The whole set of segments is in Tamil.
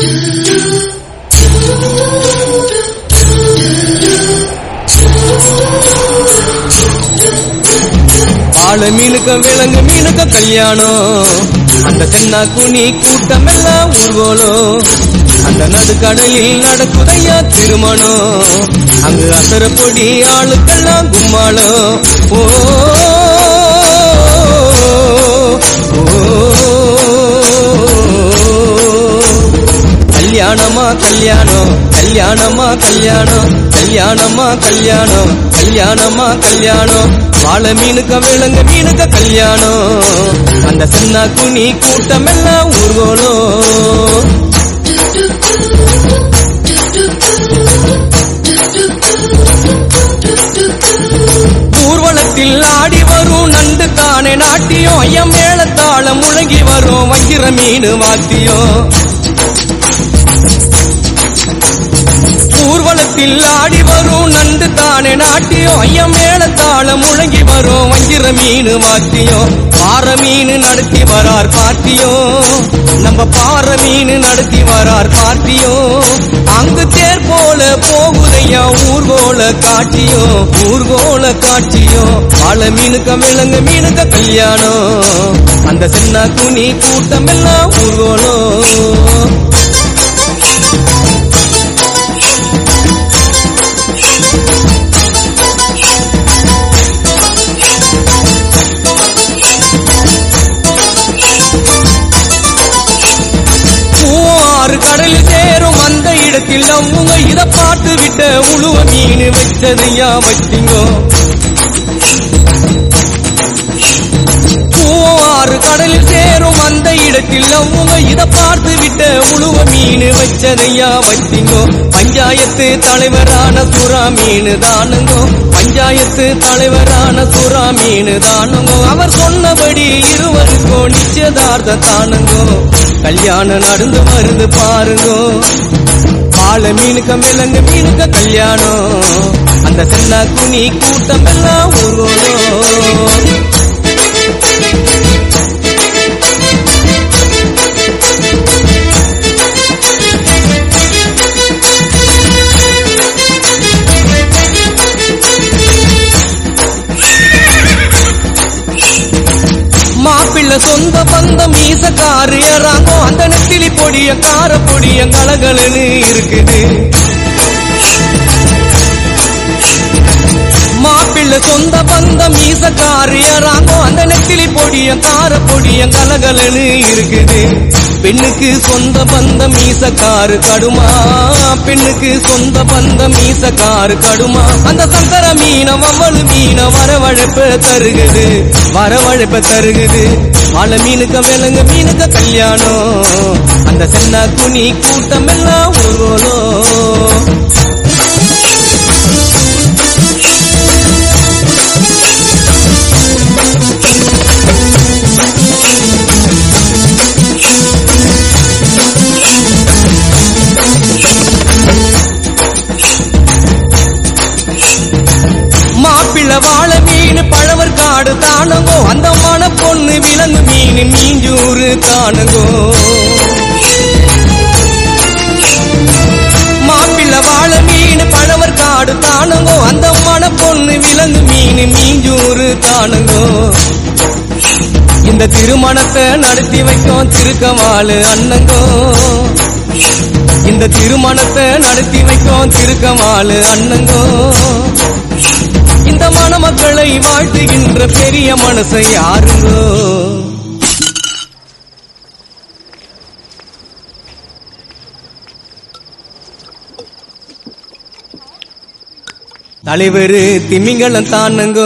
வாழ மீனுக்க விலங்கு மீனுக்க கல்யாணம் அந்த தென்னா குனி கூட்டம் எல்லாம் ஊர்வலம் அந்த நடுக்கடலில் நடக்குதையா திருமணம் அங்கு அசர பொடி ஆளுக்கெல்லாம் கும்மாளம் ஓ கல்யாணமா கல்யாணம் கல்யாணமா கல்யாணம் கல்யாணமா கல்யாணம் கல்யாணமா கல்யாணம் வாழ மீனுக்க விலங்க மீனுக்க கல்யாணம் அந்த சின்ன குனி கூட்டம் எல்லாம் ஊர்வலம் ஊர்வலத்தில் ஆடி வரும் நண்டு தானே நாட்டியம் ஐயம் மேளத்தாளம் முழங்கி வரும் வஞ்சிர மீன் வாத்தியம் ஊர்வலத்தில் ஆடி வரும் நண்டு தானே நாட்டியம் ஐயம் மேளத்தாளம் முழங்கி வரும் வஞ்சிர மீன் வாத்தியம் பாற மீன் நடத்தி வரார் பார்த்தியும் நம்ம பாற மீன் நடத்தி வரார் பார்த்தியும் அங்கு தேர் போல போகுதையா ஊர்கோல காட்சியும் ஊர்கோல காட்சியும் வாழ மீனுக்க விலங்கு மீனுக்க கல்யாணம் அந்த சின்ன குனி கூட்டம் எல்லாம் ஊர்கோலம் ஆறு கடலில் சேரும் அந்த இடத்தில் அவங்க இத பார்த்து விட்ட உழுவ மீன் வச்சதையா வச்சிங்கோ ஆறு கடலில் சேரும் அந்த இடத்தில் அவங்க இத பார்த்து விட்ட உழுவ மீன் வச்சதையா வச்சிங்கோ பஞ்சாயத்து தலைவரான சுறா மீன் தானுங்கோ பஞ்சாயத்து தலைவரான சுறா மீன் தானுங்கோ அவர் சொன்னபடி இருவருக்கும் நிச்சயதார்த்த தானுங்கோ கல்யாணம் நடந்து வருது பாருங்கோ பால மீனுக்க விலங்கு மீனுக்க கல்யாணம் அந்த சென்னா குனி கூட்டம் எல்லாம் ஊர்வலம் மாப்பிள்ள சொந்த பந்தம் மீசக்காரு ஏறாங்கோ அந்த நெத்திலி பொடிய கார பொடிய கலகலன்னு இருக்குது மாப்பிள்ள சொந்த பந்தம் மீசக்காரு ஏறாங்கோ அந்த நெத்திலி பொடிய கார பொடிய கலகலன்னு இருக்குது பெண்ணுக்கு சொந்த பந்தம் மீசக்காரு கடுமா பெண்ணுக்கு சொந்த பந்தம் மீசக்காரு கடுமா அந்த சங்கர மீன வவ்வளு மீன வரவழைப்ப தருகுது வரவழைப்ப தருகுது வாழ மீனுக்க விலங்கு மீனுக்க கல்யாணம் அந்த சென்னா குனி கூட்டம் எல்லாம் ஊர்வலம் மாப்பிள்ள வாழ மீன் பழவர் காடு தானங்கோ அந்த மன பொண்ணு விலங்கு மீன் மீஞ்சூறு தானங்கோ மாப்பிள்ள வாழ மீன் பழவர் காடு தானங்கோ அந்த மன பொண்ணு விலங்கு மீன் மீஞ்சூறு தானங்கோ இந்த திருமணத்தை நடத்தி வைக்கும் திருக்கமாலு அண்ணங்கோ இந்த திருமணத்தை நடத்தி வைக்கும் திருக்கமாலு அண்ணங்கோ இந்த மணமக்களை வாழ்த்துகின்ற பெரிய மனசை யாருங்கோ தலைவர் திமிங்கலம் தானுங்கோ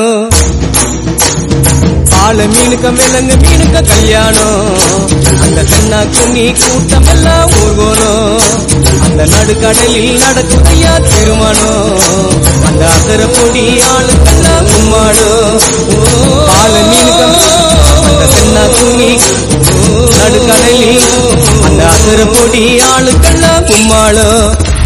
பால மீனுக்க விலங்கு மீனுக்க கல்யாணம் அந்த தென்னா குன்னி கூட்டம் எல்லாம் ஊர்வலம் அந்த நடுக்கடலில் நடக்கும் ஐயா திருமணம் அந்த அசர பொடி ஆளுக்கெல்லாம் கும்மாடும் பால மீனுக்க அந்த தென்னா குன்னி நடுக்கடலில் அந்த அசர பொடி ஆளுக்கெல்லாம் கும்மாடும்